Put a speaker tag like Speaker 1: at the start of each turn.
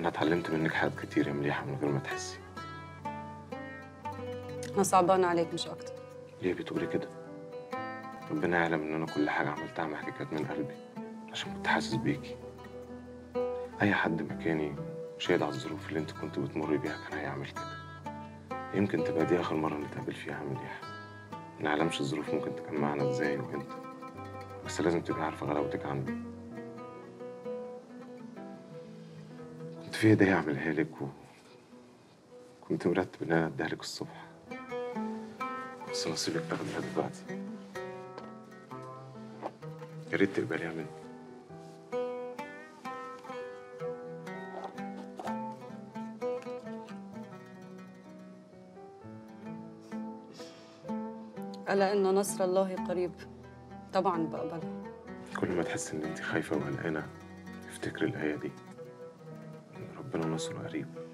Speaker 1: انا اتعلمت منك حاجات كتير يا مليحه من غير ما تحسي
Speaker 2: انا صعبانه عليك مش اكتر
Speaker 1: ليه بتقولي كده ربنا يعلم ان انا كل حاجه عملتها معاكي كانت من قلبي عشان كنت حاسس بيكي اي حد مكاني شاهد على الظروف اللي انت كنت بتمر بيها كان هيعمل كده يمكن تبقى دي اخر مره نتقابل فيها يا مليحه ما نعلمش الظروف ممكن تجمعنا ازاي وانت بس لازم تبقى عارفه غلاوتك عندي كنت في هديه اعملها لك و كنت مرتب ان انا اديها لك الصبح بس نصيبك تاخدها دلوقتي يا ريت تقبليها مني
Speaker 2: الا ان نصر الله قريب طبعا بقبلها
Speaker 1: كل ما تحس ان انت خايفه وقلقانه افتكري الايه دي ان ربنا نصره قريب